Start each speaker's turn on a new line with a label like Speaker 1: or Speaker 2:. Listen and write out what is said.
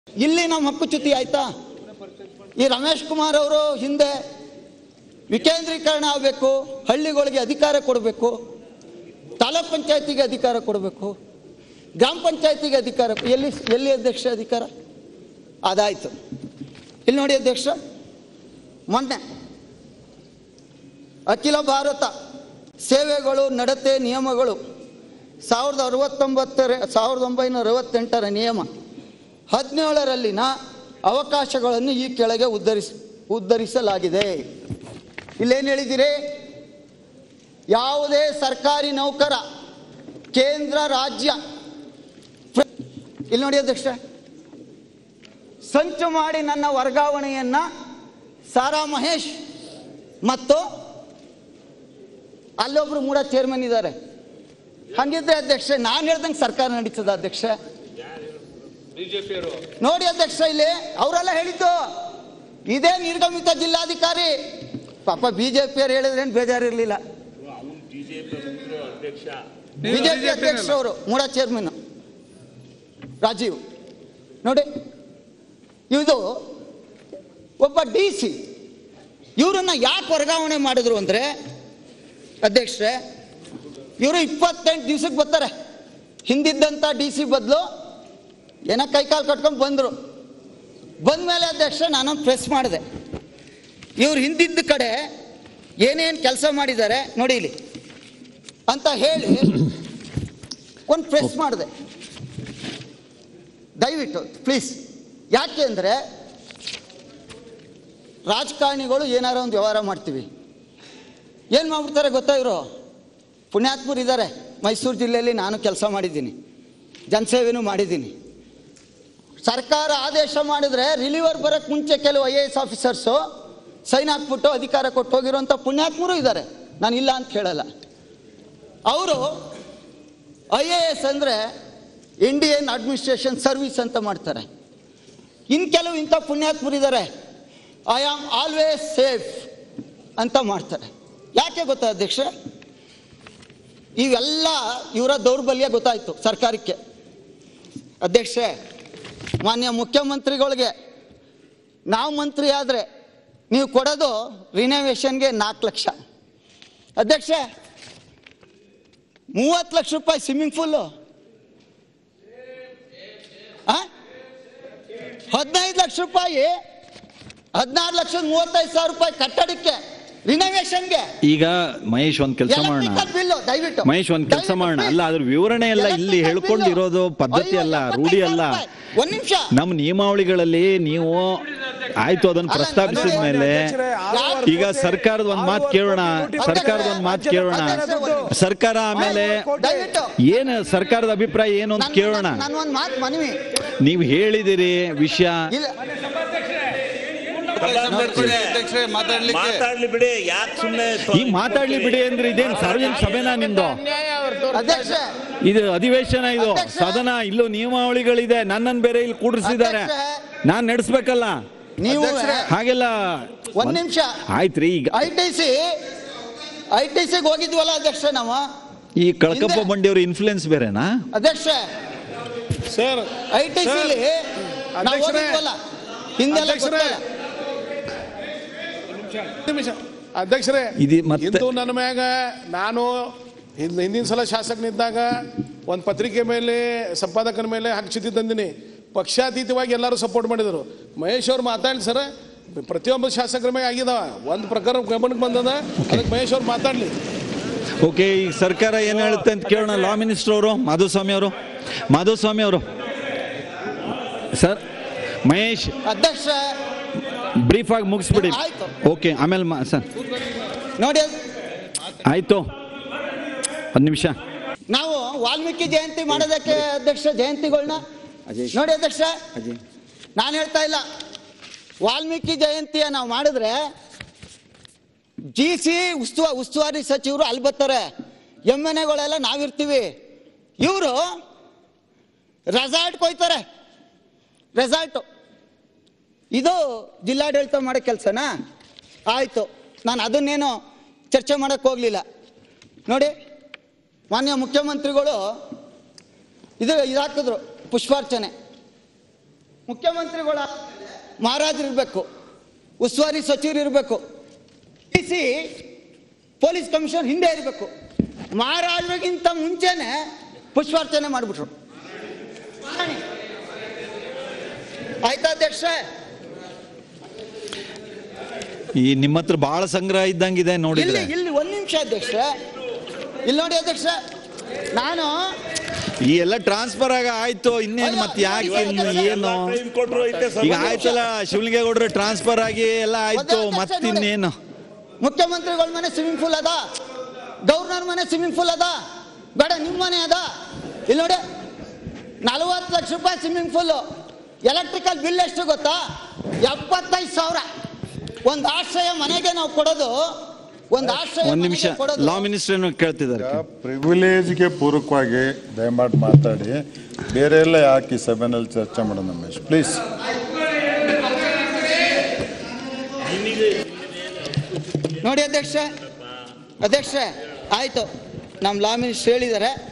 Speaker 1: ಇಲ್ಲಿ ನಮ್ಮ ಹಕ್ಕುಚ್ಯುತಿ ಆಯ್ತಾ ಈ ರಮೇಶ್ ಕುಮಾರ್ ಅವರು ಹಿಂದೆ ವಿಕೇಂದ್ರೀಕರಣ ಆಗಬೇಕು ಹಳ್ಳಿಗಳಿಗೆ ಅಧಿಕಾರ ಕೊಡಬೇಕು ತಾಲೂಕ್ ಪಂಚಾಯತಿಗೆ ಅಧಿಕಾರ ಕೊಡಬೇಕು ಗ್ರಾಮ ಪಂಚಾಯತಿಗೆ ಅಧಿಕಾರ ಎಲ್ಲಿ ಎಲ್ಲಿ ಅಧ್ಯಕ್ಷ ಅಧಿಕಾರ ಅದಾಯಿತು ಇಲ್ಲಿ ನೋಡಿ ಅಧ್ಯಕ್ಷ ಮೊನ್ನೆ ಅಖಿಲ ಭಾರತ ಸೇವೆಗಳು ನಡತೆ ನಿಯಮಗಳು ಸಾವಿರದ ಅರವತ್ತೊಂಬತ್ತರ ಸಾವಿರದ ಒಂಬೈನೂರ ಅರವತ್ತೆಂಟರ ನಿಯಮ ಹದಿನೇಳರಲ್ಲಿನ ಅವಕಾಶಗಳನ್ನು ಈ ಕೆಳಗೆ ಉದ್ಧರಿಸ ಉದ್ಧರಿಸಲಾಗಿದೆ ಇಲ್ಲೇನು ಹೇಳಿದಿರಿ ಯಾವುದೇ ಸರ್ಕಾರಿ ನೌಕರ ಕೇಂದ್ರ ರಾಜ್ಯ ಪ್ರ- ಇಲ್ಲಿ ನೋಡಿ ಅಧ್ಯಕ್ಷ ಸಂಚು ಮಾಡಿ ನನ್ನ ವರ್ಗಾವಣೆಯನ್ನ ಸಾರಾ ಮಹೇಶ್ ಮತ್ತು ಅಲ್ಲೊಬ್ರು ಮೂಡ ಚೇರ್ಮನ್ ಇದ್ದಾರೆ ಹಂಗಿದ್ರೆ ಅಧ್ಯಕ್ಷ ನಾನು ಹೇಳ್ದಂಗೆ ಸರ್ಕಾರ ನಡೀತದ ಅಧ್ಯಕ್ಷ
Speaker 2: ಬಿಜೆಪಿಯವರು
Speaker 1: ನೋಡಿ ಅಧ್ಯಕ್ಷ ಇಲ್ಲಿ ಅವರೆಲ್ಲ ಹೇಳಿದ್ದು ಇದೇ ನಿರ್ಗಮಿತ ಜಿಲ್ಲಾಧಿಕಾರಿ ಪಾಪ ಬಿಜೆಪಿಯವ್ರು ಹೇಳಿದ್ರೇನು ಬೇಜಾರಿರ್ಲಿಲ್ಲ ಬಿಜೆಪಿ ಅಧ್ಯಕ್ಷರವರು ಮೂಡ ಚೇರ್ಮನ್ ರಾಜೀವ್ ನೋಡಿ ಇದು ಒಬ್ಬ ಡಿ ಸಿ ಇವರನ್ನ ಯಾಕೆ ವರ್ಗಾವಣೆ ಮಾಡಿದ್ರು ಅಂದ್ರೆ ಅಧ್ಯಕ್ಷರೇ ಇವರು ಇಪ್ಪತ್ತೆಂಟು ದಿವ್ಸಕ್ಕೆ ಬರ್ತಾರೆ ಹಿಂದಿದ್ದಂಥ ಡಿ ಸಿ ಬದಲು ಏನೋ ಕೈಕಾಲು ಕಟ್ಕೊಂಡು ಬಂದರು ಬಂದಮೇಲೆ ಅಧ್ಯಕ್ಷ ನಾನು ಪ್ರೆಸ್ ಮಾಡಿದೆ ಇವ್ರು ಹಿಂದಿದ್ದ ಕಡೆ ಏನೇನು ಕೆಲಸ ಮಾಡಿದ್ದಾರೆ ನೋಡಿ ಇಲ್ಲಿ ಅಂತ ಹೇಳಿ ಒಂದು ಪ್ರೆಸ್ ಮಾಡಿದೆ ದಯವಿಟ್ಟು ಪ್ಲೀಸ್ ಯಾಕೆ ಅಂದರೆ ರಾಜಕಾರಣಿಗಳು ಏನಾರ ಒಂದು ವ್ಯವಹಾರ ಮಾಡ್ತೀವಿ ಏನು ಮಾಡ್ಬಿಡ್ತಾರೆ ಗೊತ್ತಾ ಇವರು ಪುಣ್ಯಾತ್ಮರು ಇದ್ದಾರೆ ಮೈಸೂರು ಜಿಲ್ಲೆಯಲ್ಲಿ ನಾನು ಕೆಲಸ ಮಾಡಿದ್ದೀನಿ ಜನಸೇವೆನೂ ಮಾಡಿದ್ದೀನಿ ಸರ್ಕಾರ ಆದೇಶ ಮಾಡಿದ್ರೆ ರಿಲೀವರ್ ಬರೋಕ್ಕೆ ಮುಂಚೆ ಕೆಲವು I A S officers sign ಹಾಕ್ಬಿಟ್ಟು ಅಧಿಕಾರ ಕೊಟ್ಟು ಹೋಗಿರುವಂಥ ಪುಣ್ಯಾತ್ಮರು ಇದ್ದಾರೆ ನಾನು ಇಲ್ಲ ಅಂತ ಹೇಳಲ್ಲ ಅವರು ಐ ಎ ಎಸ್ ಅಂದರೆ ಇಂಡಿಯನ್ ಅಡ್ಮಿನಿಸ್ಟ್ರೇಷನ್ ಸರ್ವಿಸ್ ಅಂತ ಮಾಡ್ತಾರೆ ಇನ್ನು ಕೆಲವು ಇಂಥ ಪುಣ್ಯಾತ್ಮರು ಇದ್ದಾರೆ ಐ ಆಮ್ ಆಲ್ವೇಸ್ ಸೇಫ್ ಅಂತ ಮಾಡ್ತಾರೆ ಯಾಕೆ ಗೊತ್ತಾ ಅಧ್ಯಕ್ಷ ಇವೆಲ್ಲ ಇವರ ದೌರ್ಬಲ್ಯ ಗೊತ್ತಾಯಿತು ಸರ್ಕಾರಕ್ಕೆ ಅಧ್ಯಕ್ಷ ಮಾನ್ಯ ಮುಖ್ಯಮಂತ್ರಿಗಳಿಗೆ ನಾವು ಮಂತ್ರಿ ಆದರೆ ನೀವು ಕೊಡೋದು ರಿನೋವೇಷನ್ಗೆ ನಾಲ್ಕು ಲಕ್ಷ ಅಧ್ಯಕ್ಷ ಮೂವತ್ತು ಲಕ್ಷ ರೂಪಾಯಿ ಸ್ವಿಮ್ಮಿಂಗ್ ಪೂಲು ಹದಿನೈದು ಲಕ್ಷ ರೂಪಾಯಿ ಹದಿನಾರು ಲಕ್ಷದ ಮೂವತ್ತೈದು ಸಾವಿರ ರೂಪಾಯಿ ಕಟ್ಟಡಕ್ಕೆ ರಿನೋವೇಷನ್ಗೆ
Speaker 3: ಈಗ ಮಹೇಶ್ ಒಂದ್ ಕೆಲಸ ಮಾಡೋಣ
Speaker 1: ಎಲೆಕ್ಟ್ರಿಕಲ್ ಬಿಲ್ಲು ದಯವಿಟ್ಟು
Speaker 3: ಮಹೇಶ್ ಒಂದ್ ಕೆಲಸ ಮಾಡೋಣ ಅಲ್ಲ ಅದ್ರ ವಿವರಣೆ ಎಲ್ಲ ಇಲ್ಲಿ
Speaker 1: ಎಲೆಕ್ಟ್ರಿಕಲ್
Speaker 3: ಹೇಳ್ಕೊಂಡಿರೋದು
Speaker 1: ಬಿಲ್ಲು.
Speaker 3: ಪದ್ಧತಿ ಅಲ್ಲ
Speaker 1: ಐವತ್ತು
Speaker 3: ರೂಢಿ ಅಲ್ಲ
Speaker 1: ರೂಪಾಯಿ. ಒಂದ್ ನಿಮಿಷ
Speaker 3: ನಮ್ಮ ನಿಯಮಾವಳಿಗಳಲ್ಲಿ ನೀವು ಆಯ್ತು ಅದನ್ನ
Speaker 1: ಅಲ್ಲ,
Speaker 3: ಪ್ರಸ್ತಾಪಿಸಿದ
Speaker 1: ನೋಡಿ,
Speaker 3: ಮೇಲೆ
Speaker 1: ಯಾರು-
Speaker 3: ಈಗ ಸರ್ಕಾರದ ಒಂದ್ ಮಾತು ಕೇಳೋಣ ಸರ್ಕಾರದ ಒಂದ್ ಮಾತು ಕೇಳೋಣ ಸರ್ಕಾರ ಆಮೇಲೆ
Speaker 1: ದಯವಿಟ್ಟು
Speaker 3: ಏನು ಸರ್ಕಾರದ ಅಭಿಪ್ರಾಯ ಏನು ಅಂತ ಕೇಳೋಣ
Speaker 1: ನಾನು ಒಂದು ಮಾತು ಮನವಿ
Speaker 3: ನೀವು ಹೇಳಿದಿರಿ ವಿಷಯ
Speaker 1: ಇಲ್ಲ
Speaker 2: ಅಧ್ಯಕ್ಷರೇ ಮಾತಾಡ್ಲಿಕ್ಕೆ
Speaker 4: ಮಾತಾಡ್ಲಿ ಬಿಡಿ ಯಾಕೆ ಸುಮ್ಮನೆ
Speaker 3: ಈಗ ಮಾತಾಡ್ಲಿ ಬಿಡಿ ಅಂದ್ರೆ ಇದೇನು ಸಾರ್ವಜನಿಕ ಸಭೆನಾ ನಿಮ್ದು
Speaker 1: ಅಧ್ಯಕ್ಷ
Speaker 3: ಇದು ಅಧಿವೇಶನ ಇದು
Speaker 1: ಅಧ್ಯಕ್ಷ.
Speaker 3: ಸದನ ಇಲ್ಲೂ ನಿಯಮಾವಳಿಗಳಿದೆ ನನ್ನನ್ನು ಬೇರೆ ಇಲ್ಲಿ ಕೂಡಿಸಿದ್ದಾರೆ
Speaker 1: ಅಧ್ಯಕ್ಷ.
Speaker 3: ನಾನ್ ನಡೆಸ್ಬೇಕಲ್ಲ
Speaker 1: ನೀವು
Speaker 3: ಹಾಗೆಲ್ಲ
Speaker 1: ಒಂದ್ ನಿಮಿಷ
Speaker 3: ಆಯ್ತ್ರಿ ಈಗ
Speaker 1: I T C I T ಸಿಗೆ ಹೋಗಿದ್ವಲ್ಲ ಅಧ್ಯಕ್ಷ ನಾವು
Speaker 3: ಈ ಕಳಕಪ್ಪ
Speaker 1: ಹಿಂದೆ-
Speaker 3: ಬಂಡಿಯವ್ರ ಇನ್ಫ್ಲೂಯೆನ್ಸ್ ಬೇರೆನಾ
Speaker 1: ಅಧ್ಯಕ್ಷ
Speaker 5: ಸರ್
Speaker 1: ಐ ಟಿ
Speaker 5: ಸರ್,
Speaker 1: ಸಿಲಿ ನಾವು
Speaker 5: ಅಧ್ಯಕ್ಷರೇ,
Speaker 1: ಹೋಗಿದ್ವಲ್ಲ ಹಿಂದೆಲ್ಲ
Speaker 5: ಅಧ್ಯಕ್ಷರೇ,
Speaker 1: ಗೊತ್ತಲ್ಲ.
Speaker 5: ನಿಮಿಷ ಅಧ್ಯಕ್ಷರೇ
Speaker 3: ಇದು ಮತ್ತೆ-
Speaker 5: ಇಂದು ನನ್ನ ಮ್ಯಾಗ ನಾನು ಹಿಂದ್- ಹಿಂದಿನ ಸಲ ಶಾಸಕನಿದ್ದಾಗ ಒಂದು ಪತ್ರಿಕೆ ಮೇಲೆ ಸಂಪಾದಕನ ಮೇಲೆ ಹಕ್ಚಿದ್ದಿ ತಂದಿನಿ ಪಕ್ಷಾತೀತವಾಗಿ ಎಲ್ಲರೂ ಸಪೋರ್ಟ್ ಮಾಡಿದರು ಮಹೇಶ್ ಅವ್ರು ಮಾತಾಡ್ಲಿ ಸರ್ ಪ್ರತಿಯೊಬ್ಬ ಶಾಸಕರ ಮೇಲೆ ಆಗಿದಾವ ಒಂದು ಪ್ರಕಾರ ಗಮನಕ್ಕೆ ಬಂದದ ಅದಕ್ಕೆ ಮಹೇಶ್ ಅವ್ರು ಮಾತಾಡ್ಲಿ
Speaker 3: ಓಕೆ ಈಗ ಸರ್ಕಾರ ಏನ್ ಹೇಳುತ್ತೆ ಅಂತ ಕೇಳೋಣ ಲಾ ಮಿನಿಸ್ಟರ್ ಅವರು ಮಾಧುಸ್ವಾಮಿ ಅವರು ಮಾಧುಸ್ವಾಮಿ ಅವರು ಸರ್ ಮಹೇಶ್
Speaker 1: ಅಧ್ಯಕ್ಷ
Speaker 3: ಬ್ರೀಫ್ ಆಗಿ ಮುಗಿಸ್ಬಿಡಿ
Speaker 1: ಆಯ್ತು.
Speaker 3: ಓಕೆ ಆಮೇಲೆ ಮಾ- ಸರ್
Speaker 1: ನೋಡಿ
Speaker 3: ಆಯ್ತು ಒಂದು ನಿಮಿಷ
Speaker 1: ನಾವು ವಾಲ್ಮೀಕಿ ಜಯಂತಿ ಮಾಡೋದಕ್ಕೆ ಅಧ್ಯಕ್ಷ ಜಯಂತಿಗಳನ್ನ ನೋಡಿ ಅಧ್ಯಕ್ಷ ನಾನು ಹೇಳ್ತಾ ಇಲ್ಲ ವಾಲ್ಮೀಕಿ ಜಯಂತಿಯ ನಾವು ಮಾಡಿದ್ರೆ ಜಿ ಸಿ ಉಸ್ತುವ ಉಸ್ತುವಾರಿ ಸಚಿವರು ಅಲ್ಲಿ ಬರ್ತಾರೆ ಎಮ್ ಎನ್ ಎಗಳೆಲ್ಲ ನಾವಿರ್ತೀವಿ ಇವರು ರೆಸಾರ್ಟ್ ಕೊಯ್ತಾರೆ ರೆಸಾರ್ಟು ಇದು ಜಿಲ್ಲಾಡಳಿತ ಮಾಡೋ ಕೆಲಸನಾ ಆಯಿತು ನಾನು ಅದನ್ನೇನು ಚರ್ಚೆ ಮಾಡೋಕ್ಕೆ ಹೋಗಲಿಲ್ಲ ನೋಡಿ ಮಾನ್ಯ ಮುಖ್ಯಮಂತ್ರಿಗಳು ಇದು ಇದಾಕಿದ್ರು ಪುಷ್ಪಾರ್ಚನೆ ಮುಖ್ಯಮಂತ್ರಿಗಳ ಮಹಾರಾಜರಿರ್ಬೇಕು ಉಸ್ತುವಾರಿ ಸಚಿವರು ಇರಬೇಕು ಡಿ ಸಿ ಪೊಲೀಸ್ ಕಮಿಷನರ್ ಹಿಂದೆ ಇರಬೇಕು ಮಹಾರಾಜರಿಗಿಂತ ಮುಂಚೆನೆ ಪುಷ್ಪಾರ್ಚನೆ ಮಾಡಿಬಿಟ್ರು ಆಯ್ತಾ ಅಧ್ಯಕ್ಷರೇ
Speaker 3: ಈ ನಿಮ್ಮ ಹತ್ರ ಬಹಳ ಸಂಗ್ರಹ ಇದ್ದಂಗಿದೆ
Speaker 1: ಇಲ್ಲಿ
Speaker 3: ನೋಡಿದ್ರೆ
Speaker 1: ಇಲ್ಲಿ ಒಂದ್ ನಿಮಿಷ ಅಧ್ಯಕ್ಷ ಇಲ್ಲಿ ನೋಡಿ ಅಧ್ಯಕ್ಷ ನಾನು
Speaker 3: ಈ ಎಲ್ಲ ಟ್ರಾನ್ಸ್ಫರ್ ಆಗ ಆಯ್ತು ಇನ್ನೇನು ಮತ್ತೆ ಯಾಕೆ ಇನ್ನು ಏನು
Speaker 4: ಟೈಮ್ ಕೊಟ್ರು ಐತೆ
Speaker 3: ಈಗ ಆಯ್ತಲ್ಲ ಶಿವಲಿಂಗೇಗೌಡರು ಟ್ರಾನ್ಸ್ಫರ್ ಆಗಿ ಎಲ್ಲ ಆಯ್ತು ಮತ್ತೆ ಇನ್ನೇನು
Speaker 1: ಮುಖ್ಯಮಂತ್ರಿಗಳ ಮನೆ ಸ್ವಿಮ್ಮಿಂಗ್ ಪೂಲ್ ಅದ ಗವರ್ನರ್ ಮನೆ ಸ್ವಿಮ್ಮಿಂಗ್ ಪೂಲ್ ಅದ ಬೇಡ ನಿಮ್ಮ ಮನೆ ಅದ ಇಲ್ಲಿ ನೋಡಿ ನಲವತ್ತು ಲಕ್ಷ ರೂಪಾಯಿ ಸ್ವಿಮ್ಮಿಂಗ್ ಪೂಲ್ ಎಲೆಕ್ಟ್ರಿಕಲ್ ಬಿಲ್ ಎಷ್ಟು ಗೊತ್ತಾ ಎಪ್ಪತ್ತೈದು ಸಾವಿರ ಒಂದು ಆಶ್ರಯ ಮನೆಗೆ ನಾವು ಕೊಡೋದು ಒಂದು ಆಶ್ರಯ
Speaker 3: ಒಂದ್ ನಿಮಿಷ
Speaker 1: ಮನೆಗೆ ಕೊಡೋದು
Speaker 3: ಲಾ ಮಿನಿಸ್ಟರ್ ಕೇಳ್ತಿದ್ದಾರೆ
Speaker 6: ಪ್ರಿವಿಲೇಜ್ಗೆ ಪೂರಕವಾಗಿ ದಯಮಾಡಿ ಮಾತಾಡಿ ಬೇರೆ ಎಲ್ಲ ಯಾಕೆ ಈ ಸಭೆನಲ್ಲಿ ಚರ್ಚೆ ಮಾಡೋಣ ರಮೇಶ್ ಪ್ಲೀಸ್
Speaker 1: ನೋಡಿ ಅಧ್ಯಕ್ಷ ಅಧ್ಯಕ್ಷ ಆಯ್ತು ನಮ್ಮ ಲಾ ಮಿನಿಸ್ಟರ್ ಹೇಳಿದ್ದಾರೆ